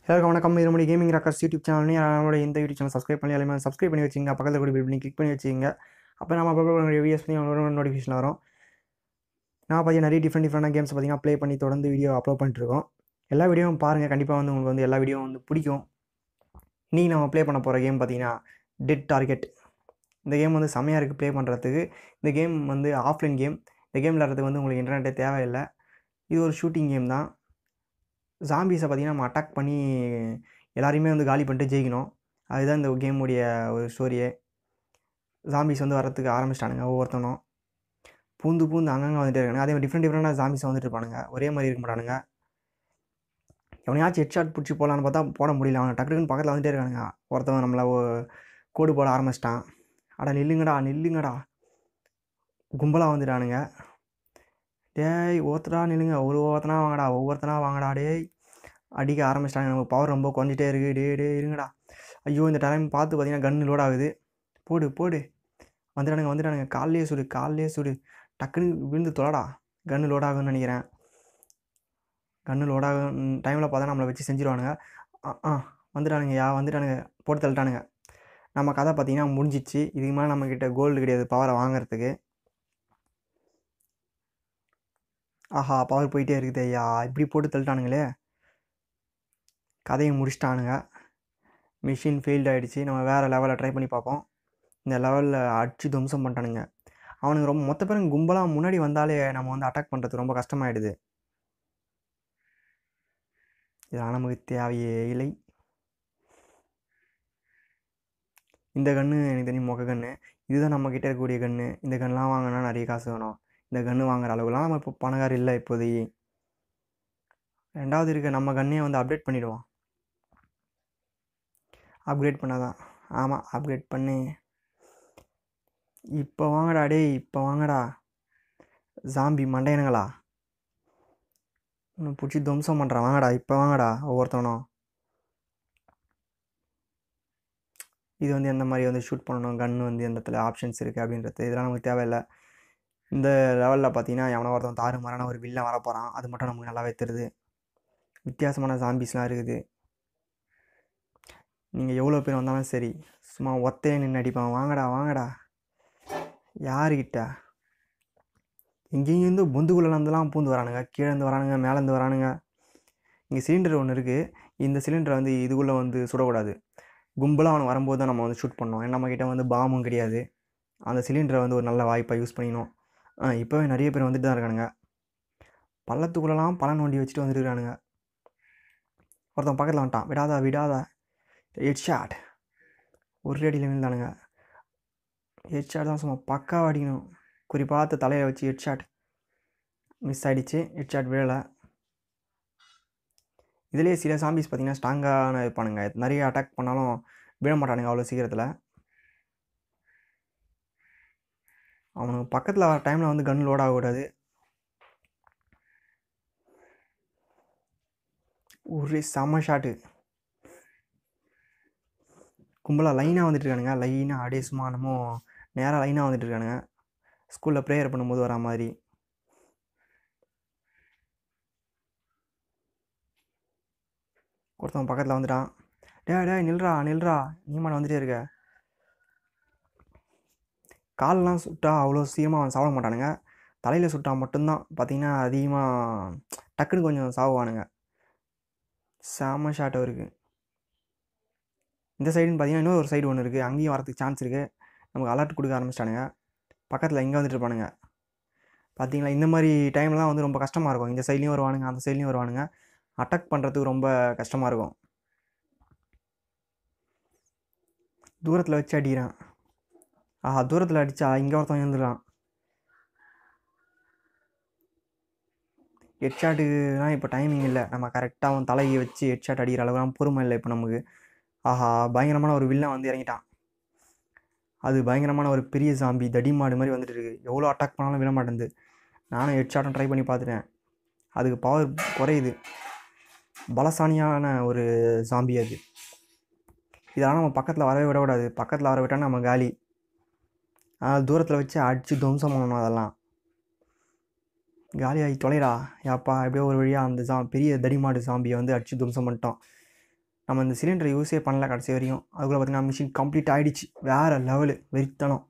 எல்லாருக்கும் வணக்கம் இது நம்முடைய கேமிங் ராக்கர்ஸ் யூடியூப் சேனல் நம்மளோட இந்த யூடியூப் சேனல் சப்ஸ்கிரைப் பண்ணி எல்லாமே சப்ஸ்கிரைப் பண்ணி வச்சுங்க பக்கத்தில் கூட பண்ணி கிளிக் பண்ணி வச்சுங்க அப்போ நம்ம அப்போ ரிவியூஸ் பண்ணி நோட்டிஃபிகேஷன் வரும் நான் பார்த்தீங்கன்னா நிறைய டிஃப்ரெண்ட் டிஃப்ரெண்டான கேம்ஸ் பார்த்தீங்கன்னா ப்ளே பண்ணி தொடர்ந்து வீடியோ அப்லோட் பண்ணிட்டுருக்கோம் எல்லா வீடியோவும் பாருங்கள் கண்டிப்பாக வந்து உங்களுக்கு வந்து எல்லா வீடியோவும் வந்து பிடிக்கும் இன்றைக்கி நம்ம ப்ளே பண்ண போகிற கேம் பார்த்தீங்கன்னா டெட் டார்கெட் இந்த கேம் வந்து செம்மையாக இருக்குது ப்ளே பண்ணுறதுக்கு இந்த கேம் வந்து ஆஃப்லைன் கேம் இந்த கேம் விளாட்றதுக்கு வந்து உங்களுக்கு இன்டர்நெட்டே தேவையில்லை இது ஒரு ஷூட்டிங் கேம் தான் ஜாம்பிஸை பார்த்திங்கன்னா நம்ம அட்டாக் பண்ணி எல்லாரையுமே வந்து காலி பண்ணிட்டு ஜெயிக்கணும் அதுதான் இந்த கேமுடைய ஒரு ஸ்டோரியே ஜாம்பிஸ் வந்து வரத்துக்கு ஆரம்பிச்சிட்டானுங்க ஒவ்வொருத்தனும் பூந்து பூந்து அங்கங்கே வந்துட்டே இருக்காங்க அதே மாதிரி டிஃப்ரெண்ட் டிஃப்ரெண்டாக ஜாம்பிஸ் வந்துட்டு இருப்பானுங்க ஒரே மாதிரி இருக்க மாட்டானுங்க எவனையாச்சும் ஹெட் ஷாட் பிடிச்சி போகலான்னு பார்த்தா போட முடியல அவனை டக்கு டக்குன்னு பக்கத்தில் வந்துட்டே இருக்கானுங்க ஒருத்தவன் நம்மளை ஒ- கோடு போட ஆரம்பிச்சிட்டான் அட நில்லுங்கடா நில்லுங்கடா கும்பலாக வந்துட்டானுங்க டேய் ஒருத்தரா நில்லுங்க ஒரு ஒருத்தனா வாங்கடா ஒவ்வொருத்தனா வாங்கடா டேய் அடிக்க ஆரம்பிச்சிட்டாங்க நம்ம பவர் ரொம்ப குறைஞ்சிட்டே இருக்குது டே டே இருங்கடா ஐயோ இந்த டைம் பார்த்து பார்த்தீங்கன்னா கன்று லோட் ஆகுது போடு போடு வந்துட்டானுங்க வந்துட்டானுங்க கால்லையே சுடு கால்லையே சுடு டக்குன்னு விழுந்து தொலைடா கன்று லோட் ஆகும்னு நினைக்கிறேன் கன்று லோட் ஆகும் டைமில் பார்த்தா நம்மளை வச்சு செஞ்சிருவானுங்க ஆ ஆ வந்துட்டானுங்க யா வந்துட்டானுங்க போட்டு தள்ளிட்டானுங்க நம்ம கதை பார்த்தீங்கன்னா முடிஞ்சிச்சு இதுக்கு மேலே நம்மக்கிட்ட கோல்டு கிடையாது பவரை வாங்குறதுக்கு ஆஹா பவர் போயிட்டே இருக்குது ஐயா இப்படி போட்டு தள்ளிட்டானுங்களே கதையை முடிச்சிட்டானுங்க மிஷின் ஃபெயில்ட் ஆகிடுச்சு நம்ம வேறு லெவலில் ட்ரை பண்ணி பார்ப்போம் இந்த லெவலில் அடிச்சு துவம்சம் பண்ணிட்டானுங்க அவனுங்க ரொம்ப மொத்த பேரும் கும்பலாக முன்னாடி வந்தாலே நம்ம வந்து அட்டாக் பண்ணுறது ரொம்ப கஷ்டமாயிடுது இதெல்லாம் நமக்கு தேவையே இல்லை இந்த கன்று எனக்கு தெரியும் மொக்க கன்று இதுதான் நம்மக்கிட்ட இருக்கக்கூடிய கன்று இந்த கன்லாம் வாங்கினா நிறைய காசு வேணும் இந்த கன்று வாங்குற அளவுலாம் நம்ம இப்போ பணக்கார இல்லை இப்போதைக்கு ரெண்டாவது இருக்க நம்ம கன்னையே வந்து அப்டேட் பண்ணிவிடுவோம் அப்கிரேட் பண்ணாதான் ஆமாம் அப்கிரேட் பண்ணி இப்போ வாங்கடா டேய் இப்போ வாங்கடா ஜாம்பி மண்டையனுங்களா இன்னும் பிடிச்சி துவம்சம் பண்ணுறான் வாங்கடா இப்போ வாங்கடா ஒவ்வொருத்தவனும் இது வந்து எந்த மாதிரி வந்து ஷூட் பண்ணணும் கன் வந்து எந்த இடத்துல ஆப்ஷன்ஸ் இருக்குது அப்படின்றது இதெல்லாம் நமக்கு தேவையில்லை இந்த லெவலில் பார்த்தீங்கன்னா எவனோ ஒருத்தன் தாறு மாறான ஒரு வில்லன் வர போகிறான் அது மட்டும் நமக்கு நல்லாவே தெரியுது வித்தியாசமான ஜாம்பிஸ்லாம் இருக்குது நீங்கள் எவ்வளோ பேர் வந்தாலும் சரி சும்மா ஒத்தையே நின்று அடிப்பான் வாங்கடா வாங்கடா யாருக்கிட்ட எங்கேருந்து பொந்துக்குள்ளேருந்துலாம் பூந்து வரானுங்க கீழேருந்து வரானுங்க மேலேருந்து வரானுங்க இங்கே சிலிண்டர் ஒன்று இருக்குது இந்த சிலிண்டரை வந்து இதுக்குள்ளே வந்து சுடக்கூடாது கும்பலாக அவன் வரும்போது தான் நம்ம வந்து ஷூட் பண்ணோம் ஏன்னா நம்மக்கிட்ட வந்து பாமும் கிடையாது அந்த சிலிண்டரை வந்து ஒரு நல்ல வாய்ப்பாக யூஸ் பண்ணிக்கணும் ஆ இப்போவே நிறைய பேர் வந்துட்டு தான் இருக்கானுங்க பள்ளத்துக்குள்ளெல்லாம் பழம் நோண்டி வச்சுட்டு வந்துட்டு இருக்கானுங்க ஒருத்தன் பக்கத்தில் வந்துட்டான் விடாதா விடாதா ஹெட் ஷாட் ஒரு அடியில் விழுந்தானுங்க ஹெட் ஷாட் தான் சும்மா பக்காவாக அடிக்கணும் குறி பார்த்து தலையை வச்சு ஹெட் ஷாட் மிஸ் ஆகிடுச்சு ஹெட் ஷாட் விழலை இதுலேயே சில சாம்பிஸ் பார்த்தீங்கன்னா ஸ்ட்ராங்கான இருப்பானுங்க நிறைய அட்டாக் பண்ணாலும் விழ மாட்டானுங்க அவ்வளோ சீக்கிரத்தில் அவனுக்கு பக்கத்தில் வர டைமில் வந்து கன் லோட் ஆகக்கூடாது ஒரு செம ஷாட்டு கும்பலாக லைனாக வந்துட்டு இருக்கானுங்க லைனாக அப்படியே சும்மா என்னமோ நேராக லைனாக வந்துட்டு இருக்கானுங்க ஸ்கூலில் ப்ரேயர் பண்ணும்போது வரா மாதிரி ஒருத்தவன் பக்கத்தில் வந்துட்டான் டே டே நில்றா நில்றா நீமான வந்துட்டே இருக்க காலெலாம் சுட்டா அவ்வளோ சீக்கிரமாக அவன் சாப்பிட மாட்டானுங்க தலையில் சுட்டா மட்டும்தான் பார்த்தீங்கன்னா அதிகமாக டக்குன்னு கொஞ்சம் சாவுவானுங்க செம ஷாட் இருக்குது இந்த சைடுன்னு பார்த்தீங்கன்னா இன்னொரு ஒரு சைடு ஒன்று இருக்குது அங்கேயும் வரதுக்கு சான்ஸ் இருக்குது நமக்கு அலர்ட் கொடுக்க ஆரம்பிச்சிட்டானுங்க பக்கத்தில் இங்கே வந்துட்டு இருப்பானுங்க பார்த்தீங்களா இந்த மாதிரி டைம்லாம் வந்து ரொம்ப கஷ்டமாக இருக்கும் இந்த சைட்லேயும் வருவானுங்க அந்த சைட்லேயும் வருவானுங்க அட்டாக் பண்ணுறதுக்கு ரொம்ப கஷ்டமாக இருக்கும் தூரத்தில் வச்சு அடிக்கிறான் ஆஹா தூரத்தில் அடித்தா இங்கே ஒருத்தன் எழுந்துடுறான் ஹெட்ஷாட்டுக்குலாம் இப்போ டைமிங் இல்லை நம்ம கரெக்டாக அவன் தலையை வச்சு ஹெட்ஷாட் அடிக்கிற அளவுலாம் பொறுமை இல்லை இப்போ நமக்கு ஆஹா பயங்கரமான ஒரு வில்லன் வந்து இறங்கிட்டான் அது பயங்கரமான ஒரு பெரிய சாம்பி தடிமாடு மாதிரி வந்துட்டு இருக்கு எவ்வளோ அட்டாக் பண்ணாலும் விட மாட்டேங்குது நானும் ஹெட்ஷாட்டும் ட்ரை பண்ணி பார்த்துட்டேன் அதுக்கு பவர் குறையுது பலசாலியான ஒரு சாம்பி அது இதெல்லாம் நம்ம பக்கத்தில் வரவே விடக்கூடாது பக்கத்தில் வர விட்டால் நம்ம காலி அதனால் தூரத்தில் வச்சு அடித்து துவம்சம் பண்ணணும் அதெல்லாம் காலியாகி தொலைடா ஏப்பா எப்படியோ ஒரு வழியாக அந்த ஜா பெரிய தடிமாடு சாம்பியை வந்து அடித்து துவம்சம் பண்ணிட்டோம் நம்ம இந்த சிலிண்டரை யூஸே பண்ணல கடைசி வரையும் அதுக்குள்ளே பார்த்தீங்கன்னா மிஷின் கம்ப்ளீட் ஆகிடுச்சு வேறு லெவலு வெறித்தனம்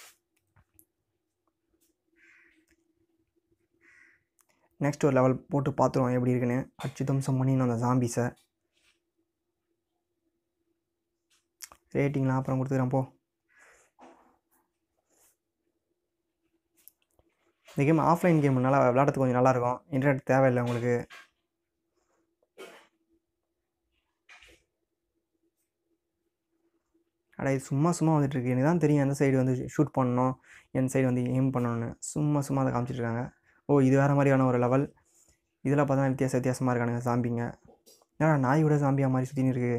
நெக்ஸ்ட் ஒரு லெவல் போட்டு பார்த்துருவோம் எப்படி இருக்குன்னு அச்சு தம்சம் பண்ணி அந்த ஜாம்பிஸை ரேட்டிங்லாம் அப்புறம் கொடுத்துக்கிறேன் போ இந்த கேம் ஆஃப்லைன் கேம் நல்லா விளையாடுறதுக்கு கொஞ்சம் நல்லாயிருக்கும் இன்டர்நெட் தேவையில்லை உங்களுக்கு அட இது சும்மா சும்மா வந்துட்டு இருக்கு எனக்கு தான் தெரியும் எந்த சைடு வந்து ஷூட் பண்ணணும் எந்த சைடு வந்து எய்ம் பண்ணணும்னு சும்மா சும்மா அதை காமிச்சிட்டு இருக்காங்க ஓ இது வேறு மாதிரியான ஒரு லெவல் இதில் பார்த்தா வித்தியாச வித்தியாசமாக இருக்கானுங்க சாம்பிங்க ஏன்னா நாய் விட சாம்பியா மாதிரி சுற்றின்னு இருக்கு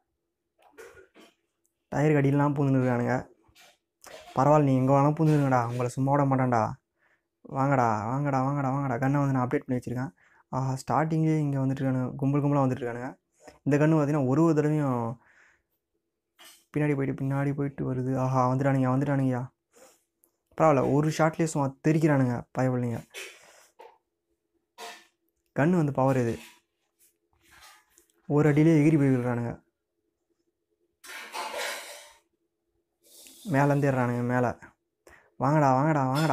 டயர் கடியிலாம் பூந்துன்னு இருக்கானுங்க பரவாயில்ல நீ எங்கே வேணாலும் பூந்துருங்கடா உங்களை சும்மா விட மாட்டேன்டா வாங்கடா வாங்கடா வாங்கடா வாங்கடா கன்னை வந்து நான் அப்டேட் பண்ணி வச்சுருக்கேன் ஆஹா ஸ்டார்டிங்லேயே இங்கே வந்துட்டு இருக்கானுங்க கும்பல் கும்பலாக வந்துட்டு இருக்கானுங்க இந்த கன்று பார்த்தீங்கன்னா ஒரு ஒரு தடவையும் பின்னாடி போயிட்டு பின்னாடி போயிட்டு வருது ஆஹா வந்துட்டானுங்க வந்துட்டானுங்கய்யா பரவாயில்ல ஒரு ஷாட்லேயே சும்மா தெரிக்கிறானுங்க பயப்பிள்ளைங்க கன்று வந்து பவர் இது ஒரு அடியிலே எகிரி போய் விடுறானுங்க மேலேருந்து ஏறுறானுங்க மேலே வாங்கடா வாங்கடா வாங்கடா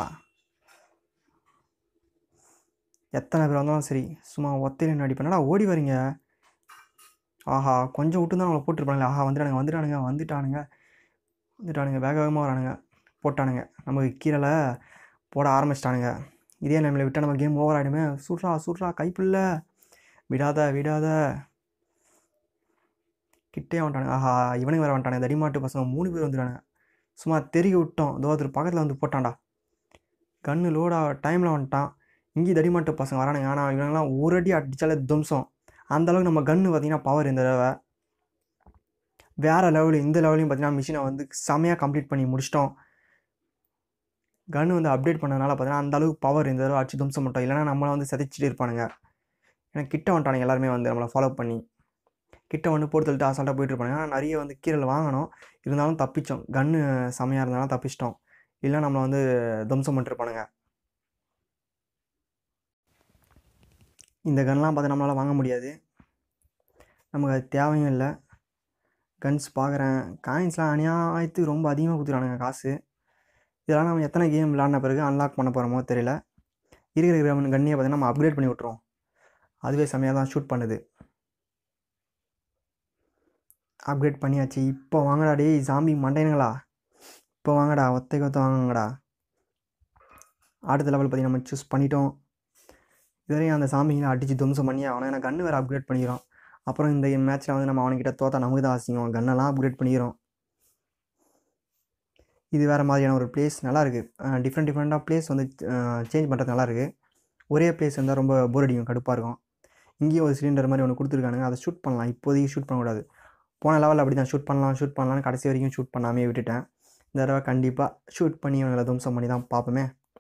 எத்தனை பேர் வந்தாலும் சரி சும்மா ஒத்தையில அடி பண்ணடா ஓடி வரீங்க ஆஹா கொஞ்சம் விட்டு தான் அவங்கள போட்டுருப்பானுங்க ஆஹா வந்துட்டானுங்க வந்துட்டானுங்க வந்துட்டானுங்க வந்துட்டானுங்க வேக வேகமாக வரானுங்க போட்டானுங்க நமக்கு கீழே போட ஆரம்பிச்சிட்டானுங்க இதே நம்மளை விட்டால் நம்ம கேம் ஓவர் ஆகிடுமே சுட்றா சுட்றா கைப்புள்ள விடாத விடாத கிட்டே வந்துட்டானுங்க ஆஹா இவனுங்க வேறு வந்துட்டானுங்க தடிமாட்டு பசங்க மூணு பேர் வந்துட்டானுங்க சும்மா தெருகி விட்டோம் தோதர் பக்கத்தில் வந்து போட்டான்டா கன்று லோடா டைமில் வந்துட்டான் இங்கேயும் தடிமாட்டு பசங்க வரானுங்க ஆனால் இவங்கெல்லாம் ஒரு அடி அடித்தாலே தும்சம் அந்த அளவுக்கு நம்ம கன்று பார்த்தீங்கன்னா பவர் இந்த தடவை வேறு லெவலு இந்த லெவலையும் பார்த்தீங்கன்னா மிஷினை வந்து செமையாக கம்ப்ளீட் பண்ணி முடிச்சிட்டோம் கன்று வந்து அப்டேட் பண்ணதுனால பார்த்தீங்கன்னா அந்த அளவுக்கு பவர் இந்த தடவை அடிச்சு தும்சம் மட்டும் இல்லைனா நம்மளை வந்து செதைச்சிட்டு இருப்பானுங்க ஏன்னா கிட்ட வந்துட்டானுங்க எல்லாருமே வந்து நம்மளை ஃபாலோ பண்ணி கிட்ட வந்து போட்டு தள்ளிட்டு அசால்ட்டாக போயிட்டு இருப்பானுங்க ஆனால் நிறைய வந்து கீரல் வாங்கணும் இருந்தாலும் தப்பிச்சோம் கன்று செமையாக இருந்தாலும் தப்பிச்சிட்டோம் இல்லை நம்மளை வந்து தும்சம் பண்ணிருப்பானுங்க இந்த கன்லாம் பார்த்து நம்மளால் வாங்க முடியாது நமக்கு அது தேவையும் இல்லை கன்ஸ் பார்க்குறேன் காயின்ஸ்லாம் அநியாயத்துக்கு ரொம்ப அதிகமாக கொடுத்துறானுங்க காசு இதெல்லாம் நம்ம எத்தனை கேம் விளாட்ன பிறகு அன்லாக் பண்ண போகிறோமோ தெரியல இருக்கிற இருக்கிற கண்ணியை பார்த்தீங்கன்னா நம்ம அப்கிரேட் பண்ணி விட்ருவோம் அதுவே செம்மையாக தான் ஷூட் பண்ணுது அப்கிரேட் பண்ணியாச்சு இப்போ வாங்கடா டேய் ஜாம்பி மண்டைனுங்களா இப்போ வாங்கடா ஒத்தைக்கு ஒத்த வாங்குங்கடா அடுத்த லெவல் பற்றி நம்ம சூஸ் பண்ணிட்டோம் இதுவரையும் அந்த சாமிங்களை அடித்து துவம்சம் பண்ணி அவனை ஏன்னா கன்று வேறு அப்கிரேட் பண்ணிக்கிறோம் அப்புறம் இந்த மேட்ச்சில் வந்து நம்ம அவனுக்கிட்ட தோத்தா நமக்கு தான் அசிங்கம் கன்னெல்லாம் அப்கிரேட் பண்ணிக்கிறோம் இது வேறு மாதிரியான ஒரு பிளேஸ் நல்லா இருக்குது டிஃப்ரெண்ட் டிஃப்ரெண்ட்டாக பிளேஸ் வந்து சேஞ்ச் பண்ணுறது நல்லா இருக்குது ஒரே பிளேஸ் இருந்தால் ரொம்ப போர் அடிக்கும் கடுப்பாக இருக்கும் இங்கேயும் ஒரு சிலிண்டர் மாதிரி ஒன்று கொடுத்துருக்கானுங்க அதை ஷூட் பண்ணலாம் இப்போதைக்கு ஷூட் பண்ணக்கூடாது போன லெவலில் அப்படி தான் ஷூட் பண்ணலாம் ஷூட் பண்ணலாம்னு கடைசி வரைக்கும் ஷூட் பண்ணாமே விட்டுட்டேன் இந்த தடவை கண்டிப்பாக ஷூட் பண்ணி அவங்களை துவம்சம் பண்ணி தான் பார்ப்போமே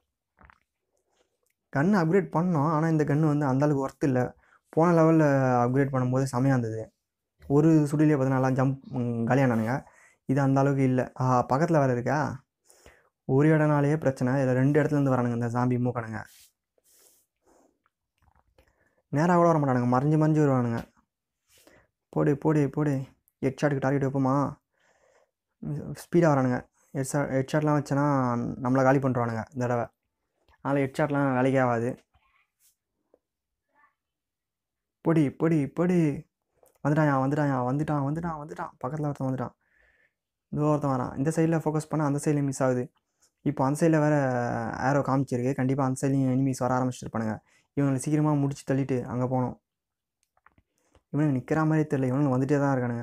கன்று அப்கிரேட் பண்ணோம் ஆனால் இந்த கன்று வந்து அந்தளவுக்கு ஒர்த் இல்லை போன லெவலில் அப்கிரேட் பண்ணும்போது செமையாக இருந்தது ஒரு சுடிலே பார்த்தீங்கன்னா நல்லா ஜம்ப் காலியானானுங்க இது அந்த அளவுக்கு இல்லை ஆ பக்கத்தில் வேறு இருக்கா ஒரு இடம்னாலேயே பிரச்சனை இதில் ரெண்டு இடத்துலேருந்து வரானுங்க இந்த ஜாம்பி மூக்கணுங்க நேராக கூட வர மாட்டானுங்க மறைஞ்சு மறைஞ்சு வருவானுங்க போடு போடு போடு ஹெட் ஷாட்டுக்கு டார்கெட் வைப்போமா ஸ்பீடாக வரானுங்க ஹெட் ஷாட் ஹெட் ஷாட்லாம் வச்சேன்னா நம்மளை காலி பண்ணுறானுங்க இந்த தடவை அதனால் ஹெட் ஷாட்லாம் வேலைக்கே ஆகாது பொடி பொடி பொடி வந்துட்டான் வந்துட்டான் வந்துட்டான் வந்துட்டான் வந்துட்டான் பக்கத்தில் ஒருத்தன் வந்துட்டான் இதோ ஒருத்தன் வரான் இந்த சைடில் ஃபோக்கஸ் பண்ணால் அந்த சைடில் மிஸ் ஆகுது இப்போ அந்த சைடில் வேறு ஏரோ காமிச்சிருக்கு கண்டிப்பாக அந்த சைட்லையும் எனிமீஸ் வர ஆரம்பிச்சிருப்பானுங்க இவங்களை சீக்கிரமாக முடிச்சு தள்ளிட்டு அங்கே போகணும் இவனுங்க நிற்கிற மாதிரியே தெரியல இவனுங்க வந்துட்டே தான் இருக்கானுங்க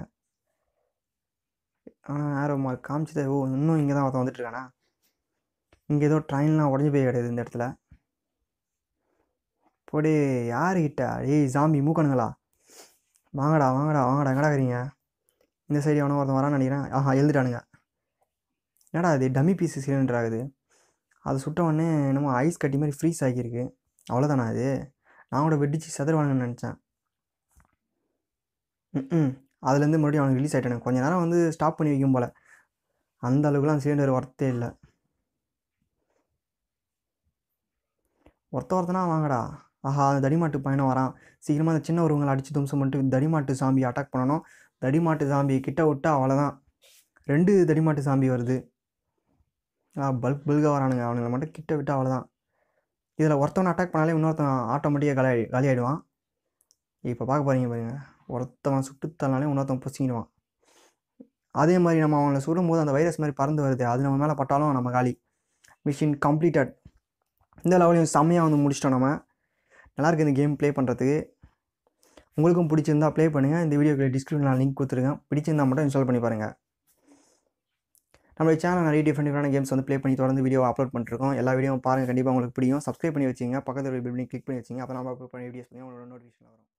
ஆனால் ஏரோ மா காமிச்சது ஓ இன்னும் இங்கே தான் ஒருத்தன் வந்துட்டு இருக்கானா இங்கே ஏதோ ட்ரெயின்லாம் உடஞ்சி போய் கிடையாது இந்த இடத்துல போடு யாருக்கிட்ட ஏய் ஜாம்பி மூக்கணுங்களா வாங்கடா வாங்கடா வாங்கடா எங்கடா இருக்கிறீங்க இந்த சைடு எவனோ ஒருத்தன் வரான்னு நினைக்கிறேன் ஆஹா எழுந்துட்டானுங்க என்னடா இது டம்மி பீஸ் சிலிண்டர் ஆகுது அது சுட்ட உடனே என்னமோ ஐஸ் கட்டி மாதிரி ஃப்ரீஸ் ஆகியிருக்கு அவ்வளோதானா அது நான் கூட வெடிச்சு செதறுவானுங்கன்னு நினச்சேன் ம் அதுலேருந்து மறுபடியும் அவனுக்கு ரிலீஸ் ஆகிட்டானு கொஞ்ச நேரம் வந்து ஸ்டாப் பண்ணி வைக்கும் போல் அந்த அளவுக்குலாம் சிலிண்டர் ஒர்த்தே இல்லை ஒருத்த ஒருத்தனா வாங்கடா ஆஹா அந்த தடிமாட்டு பையனும் வரான் சீக்கிரமாக அந்த சின்ன உருவங்களை அடித்து தும்சம் பண்ணிட்டு தடிமாட்டு சாம்பி அட்டாக் பண்ணணும் தடிமாட்டு சாம்பி கிட்ட விட்டா அவ்வளோதான் ரெண்டு தடிமாட்டு சாம்பி வருது ஆ பல்க் பல்காக வரானுங்க அவனுங்களை மட்டும் கிட்ட விட்டா அவ்வளோதான் இதில் ஒருத்தவனை அட்டாக் பண்ணாலே இன்னொருத்தன் ஆட்டோமேட்டிக்காக காலி காலியாகிடுவான் இப்போ பார்க்க போகிறீங்க பாருங்க ஒருத்தவன் சுட்டு தள்ளாலே இன்னொருத்தவன் புசிங்கிடுவான் அதே மாதிரி நம்ம அவங்கள சுடும்போது அந்த வைரஸ் மாதிரி பறந்து வருது அது நம்ம மேலே பட்டாலும் நம்ம காலி மிஷின் கம்ப்ளீட்டட் இந்த லெவலையும் செம்மையாக வந்து முடிச்சிட்டோம் நம்ம நல்லாயிருக்கு இந்த கேம் ப்ளே பண்ணுறதுக்கு உங்களுக்கும் பிடிச்சிருந்தா ப்ளே பண்ணுங்கள் இந்த வீடியோக்கு டிஸ்கிரிப்ஷனில் நான் லிங்க் கொடுத்துருக்கேன் பிடிச்சிருந்தா மட்டும் இன்ஸ்டால் பண்ணி பாருங்கள் நம்ம சேனல் நிறைய டிஃப்ரெண்ட் டிஃப்ரெண்டான கேம்ஸ் வந்து ப்ளே பண்ணி தொடர்ந்து வீடியோ அப்லோட் பண்ணிருக்கோம் எல்லா வீடியோவும் பாருங்கள் கண்டிப்பாக உங்களுக்கு பிடிக்கும் சப்ஸ்கிரைப் பண்ணி வச்சிங்க பக்கத்தில் பில்டிங் கிளிக் பண்ணி வச்சிங்க அப்போ நம்ம அப்லோட் பண்ணி வீடியோஸ் பண்ணி உங்களுக்கு நோட்டிஃபிகேஷன் வரும்